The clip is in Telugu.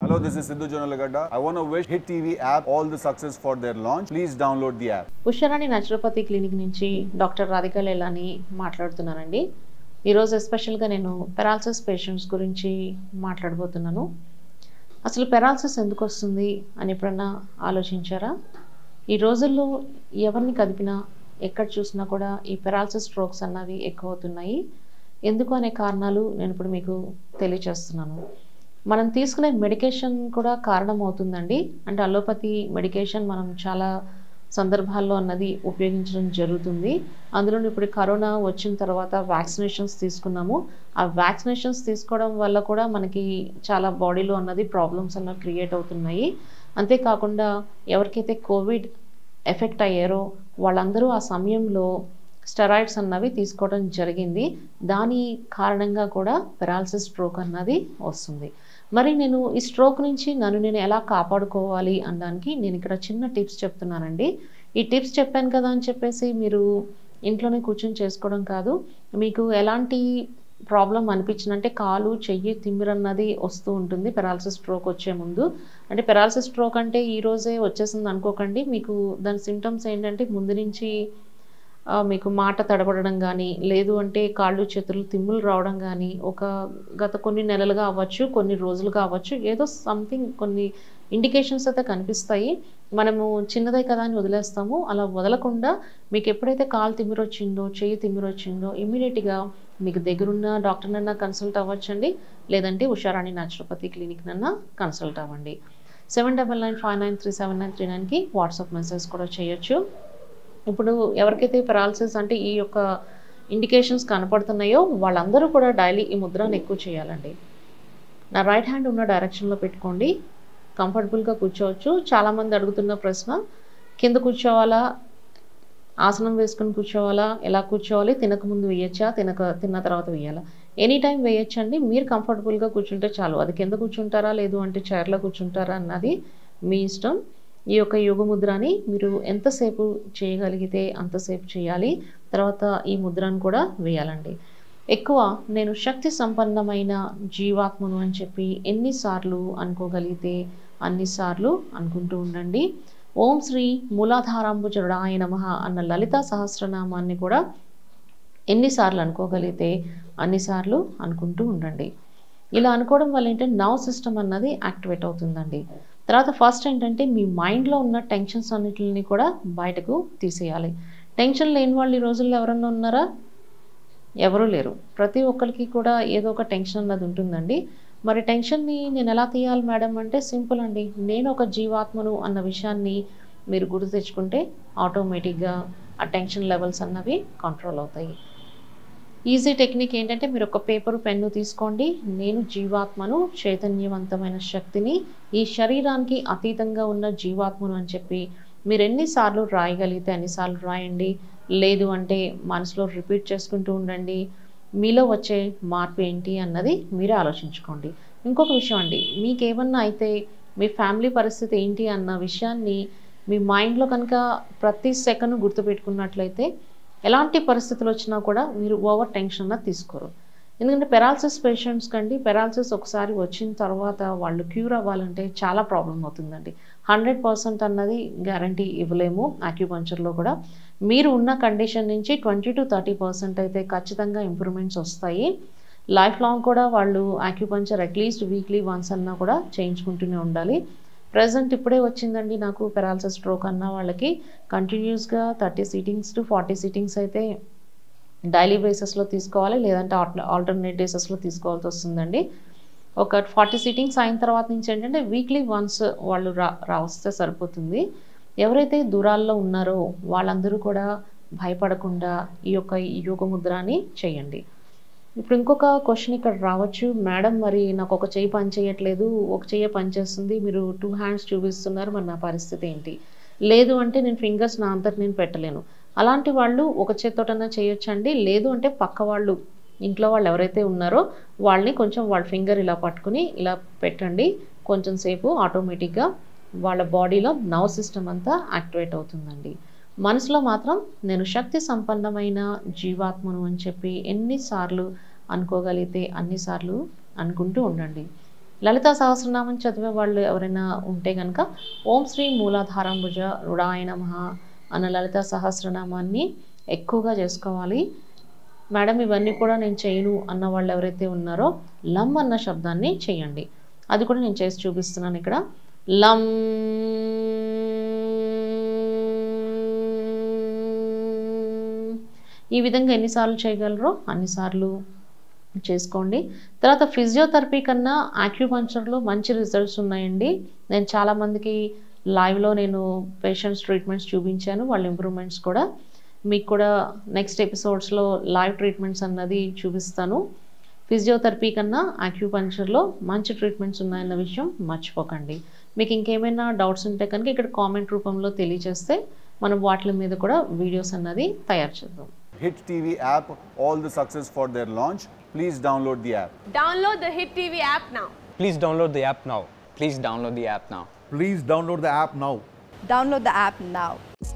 Hello, this is Sidhu Jonalagada. I want to wish Hit TV app all the success for their launch. Please download the app. Usharani naturopathy clinic నుంచి డాక్టర్ రాధిక లేలాని మాట్లాడుతున్నానండి ఈరోజు ఎస్పెషల్గా నేను పెరాలసిస్ పేషెంట్స్ గురించి మాట్లాడబోతున్నాను అసలు పెరాలసిస్ ఎందుకు వస్తుంది అని ఎప్పుడన్నా ఆలోచించారా ఈ రోజుల్లో ఎవరిని కదిపినా ఎక్కడ చూసినా కూడా ఈ పెరాలసిస్ స్ట్రోక్స్ అన్నవి ఎక్కువ అవుతున్నాయి ఎందుకు అనే కారణాలు నేను ఇప్పుడు మీకు తెలియచేస్తున్నాను మనం తీసుకునే మెడికేషన్ కూడా కారణం అవుతుందండి అంటే అలోపతి మెడికేషన్ మనం చాలా సందర్భాల్లో అన్నది ఉపయోగించడం జరుగుతుంది అందులో ఇప్పుడు కరోనా వచ్చిన తర్వాత వ్యాక్సినేషన్స్ తీసుకున్నాము ఆ వ్యాక్సినేషన్స్ తీసుకోవడం వల్ల కూడా మనకి చాలా బాడీలో అన్నది ప్రాబ్లమ్స్ అన్నవి క్రియేట్ అవుతున్నాయి అంతేకాకుండా ఎవరికైతే కోవిడ్ ఎఫెక్ట్ అయ్యారో వాళ్ళందరూ ఆ సమయంలో స్టెరాయిడ్స్ అన్నవి తీసుకోవడం జరిగింది దాని కారణంగా కూడా పెరాలసిస్ స్ట్రోక్ అన్నది వస్తుంది మరి నేను ఈ స్ట్రోక్ నుంచి నన్ను నేను ఎలా కాపాడుకోవాలి అనడానికి నేను ఇక్కడ చిన్న టిప్స్ చెప్తున్నానండి ఈ టిప్స్ చెప్పాను కదా అని చెప్పేసి మీరు ఇంట్లోనే కూర్చొని చేసుకోవడం కాదు మీకు ఎలాంటి ప్రాబ్లం అనిపించిందంటే కాలు చెయ్యి తిమ్మిరన్నది వస్తూ ఉంటుంది పెరాలసిస్ స్ట్రోక్ వచ్చే ముందు అంటే పెరాలసిస్ స్ట్రోక్ అంటే ఈ రోజే వచ్చేసింది అనుకోకండి మీకు దాని సిమ్టమ్స్ ఏంటంటే ముందు నుంచి ఆ, మీకు మాట తడబడడం కానీ లేదు అంటే కాళ్ళు చేతులు తిమ్ములు రావడం కానీ ఒక గత కొన్ని నెలలుగా అవ్వచ్చు కొన్ని రోజులుగా అవ్వచ్చు ఏదో సంథింగ్ కొన్ని ఇండికేషన్స్ అయితే కనిపిస్తాయి మనము చిన్నదే కదా అని వదిలేస్తాము అలా వదలకుండా మీకు ఎప్పుడైతే కాలు తిమ్మిరి వచ్చిందో చెయ్యి తిమ్మిరి వచ్చిందో ఇమ్మీడియట్గా మీకు దగ్గరున్న డాక్టర్నన్నా కన్సల్ట్ అవ్వచ్చండి లేదంటే ఉషారాణి న్యాచురోపతి క్లినిక్నన్నా కన్సల్ట్ అవ్వండి seven double nine five nine three seven nine three నైన్కి వాట్సాప్ మెసేజ్ కూడా చేయొచ్చు ఇప్పుడు ఎవరికైతే పెరాలసిస్ అంటే ఈ యొక్క ఇండికేషన్స్ కనపడుతున్నాయో వాళ్ళందరూ కూడా డైలీ ఈ ముద్రను ఎక్కువ చేయాలండి నా రైట్ హ్యాండ్ ఉన్న డైరెక్షన్లో పెట్టుకోండి కంఫర్టబుల్గా కూర్చోవచ్చు చాలామంది అడుగుతున్న ప్రశ్న కింద కూర్చోవాలా ఆసనం వేసుకొని కూర్చోవాలా ఎలా కూర్చోవాలి తినకముందు వేయచ్చా తినక తిన్న తర్వాత వేయాలా ఎనీ టైం వేయచ్చండి మీరు కంఫర్టబుల్గా కూర్చుంటే చాలు అది కింద కూర్చుంటారా లేదు అంటే చైర్లో కూర్చుంటారా అన్నది మీ ఇష్టం ఈ యొక్క యోగ ముద్రని మీరు ఎంతసేపు చేయగలిగితే అంతసేపు చేయాలి తర్వాత ఈ ముద్రను కూడా వేయాలండి ఎక్కువ నేను శక్తి సంపన్నమైన జీవాత్మను అని చెప్పి ఎన్నిసార్లు అనుకోగలిగితే అన్నిసార్లు అనుకుంటూ ఉండండి ఓం శ్రీ మూలాధారాంబుజరుడాయ నమ అన్న లలిత సహస్రనామాన్ని కూడా ఎన్నిసార్లు అనుకోగలిగితే అన్నిసార్లు అనుకుంటూ ఉండండి ఇలా అనుకోవడం వల్ల ఏంటంటే నర్వ్ సిస్టమ్ అన్నది యాక్టివేట్ అవుతుందండి తర్వాత ఫస్ట్ ఏంటంటే మీ మైండ్లో ఉన్న టెన్షన్స్ అన్నిటిని కూడా బయటకు తీసేయాలి టెన్షన్ లేని వాళ్ళు ఈ రోజుల్లో ఎవరన్నా ఉన్నారా ఎవరూ లేరు ప్రతి ఒక్కరికి కూడా ఏదో ఒక టెన్షన్ అన్నది ఉంటుందండి మరి టెన్షన్ని నేను ఎలా తీయాలి మేడం అంటే సింపుల్ అండి నేను ఒక జీవాత్మను అన్న విషయాన్ని మీరు గుర్తు తెచ్చుకుంటే ఆటోమేటిక్గా ఆ టెన్షన్ లెవెల్స్ అన్నవి కంట్రోల్ అవుతాయి ఈజీ టెక్నిక్ ఏంటంటే మీరు ఒక పేపరు పెన్ను తీసుకోండి నేను జీవాత్మను చైతన్యవంతమైన శక్తిని ఈ శరీరానికి అతీతంగా ఉన్న జీవాత్మను అని చెప్పి మీరు ఎన్నిసార్లు రాయగలిగితే అన్నిసార్లు రాయండి లేదు అంటే మనసులో రిపీట్ చేసుకుంటూ ఉండండి మీలో వచ్చే మార్పు ఏంటి అన్నది మీరే ఆలోచించుకోండి ఇంకొక విషయం అండి మీకేమన్నా అయితే మీ ఫ్యామిలీ పరిస్థితి ఏంటి అన్న విషయాన్ని మీ మైండ్లో కనుక ప్రతి సెకండ్ గుర్తుపెట్టుకున్నట్లయితే ఎలాంటి పరిస్థితులు వచ్చినా కూడా మీరు ఓవర్ టెన్షన్ అన్నది తీసుకోరు ఎందుకంటే పెరాలసిస్ పేషెంట్స్ కండి పెరాలసిస్ ఒకసారి వచ్చిన తర్వాత వాళ్ళు క్యూర్ అవ్వాలంటే చాలా ప్రాబ్లం అవుతుందండి హండ్రెడ్ పర్సెంట్ అన్నది గ్యారంటీ ఇవ్వలేము ఆక్యుపంచర్లో కూడా మీరు ఉన్న కండిషన్ నుంచి ట్వంటీ టు థర్టీ పర్సెంట్ అయితే ఖచ్చితంగా ఇంప్రూవ్మెంట్స్ వస్తాయి లైఫ్ లాంగ్ కూడా వాళ్ళు ఆక్యుపంచర్ అట్లీస్ట్ వీక్లీ వన్స్ అన్నా కూడా చేయించుకుంటూనే ఉండాలి ప్రజెంట్ ఇప్పుడే వచ్చిందండి నాకు పెరాలసిస్ స్ట్రోక్ అన్న వాళ్ళకి కంటిన్యూస్గా thirty sittings to forty sittings అయితే డైలీ బేసిస్లో తీసుకోవాలి లేదంటే ఆల్టర్నేట్ బేసిస్లో తీసుకోవాల్సి వస్తుందండి ఒక ఫార్టీ సీటింగ్స్ అయిన తర్వాత నుంచి ఏంటంటే వీక్లీ వన్స్ వాళ్ళు రా రా వస్తే సరిపోతుంది ఎవరైతే దూరాల్లో ఉన్నారో వాళ్ళందరూ కూడా భయపడకుండా ఈ యొక్క యోగ ముద్రాని చేయండి ఇప్పుడు ఇంకొక క్వశ్చన్ ఇక్కడ రావచ్చు మేడం మరి నాకు ఒక చెయ్యి పని చేయట్లేదు ఒక చెయ్యి పని చేస్తుంది మీరు టూ హ్యాండ్స్ చూపిస్తున్నారు మరి నా పరిస్థితి ఏంటి లేదు అంటే నేను ఫింగర్స్ నా అంతటి నేను పెట్టలేను అలాంటి వాళ్ళు ఒక చేత్తోటన్నా చేయొచ్చండి లేదు అంటే పక్క వాళ్ళు ఇంట్లో వాళ్ళు ఎవరైతే ఉన్నారో వాళ్ళని కొంచెం వాళ్ళ ఫింగర్ ఇలా పట్టుకుని ఇలా పెట్టండి కొంచెం సేపు ఆటోమేటిక్గా వాళ్ళ బాడీలో నర్వ్ సిస్టమ్ అంతా యాక్టివేట్ అవుతుందండి మనసులో మాత్రం నేను శక్తి సంపన్నమైన జీవాత్మను అని చెప్పి ఎన్నిసార్లు అనుకోగలిగితే అన్నిసార్లు అనుకుంటూ ఉండండి లలితా సహస్రనామం చదివే వాళ్ళు ఎవరైనా ఉంటే కనుక ఓం శ్రీ మూలాధారంభుజ రుడాయ నమః అన్న లలితా సహస్రనామాన్ని ఎక్కువగా చేసుకోవాలి మేడం ఇవన్నీ కూడా నేను చేయను అన్న వాళ్ళు ఎవరైతే ఉన్నారో లం అన్న శబ్దాన్ని చేయండి అది కూడా నేను చేసి చూపిస్తున్నాను ఇక్కడ లం ఈ విధంగా ఎన్నిసార్లు చేయగలరో అన్నిసార్లు చేసుకోండి తర్వాత ఫిజియోథెరపీ కన్నా ఆక్యుపంచర్లో మంచి రిజల్ట్స్ ఉన్నాయండి నేను చాలామందికి లైవ్లో నేను పేషెంట్స్ ట్రీట్మెంట్స్ చూపించాను వాళ్ళ ఇంప్రూవ్మెంట్స్ కూడా మీకు కూడా నెక్స్ట్ ఎపిసోడ్స్లో లైవ్ ట్రీట్మెంట్స్ అన్నది చూపిస్తాను ఫిజియోథెరపీ కన్నా ఆక్యుపంచర్లో మంచి ట్రీట్మెంట్స్ ఉన్నాయన్న విషయం మర్చిపోకండి మీకు ఇంకేమైనా డౌట్స్ ఉంటే కనుక ఇక్కడ కామెంట్ రూపంలో తెలియజేస్తే మనం వాటి మీద కూడా వీడియోస్ అన్నది తయారు చేద్దాం Hit TV app, all the success for their launch. Please download the app. Download the Hit TV app now. Please download the app now. Please download the app now. Please download the app now. Download the app now.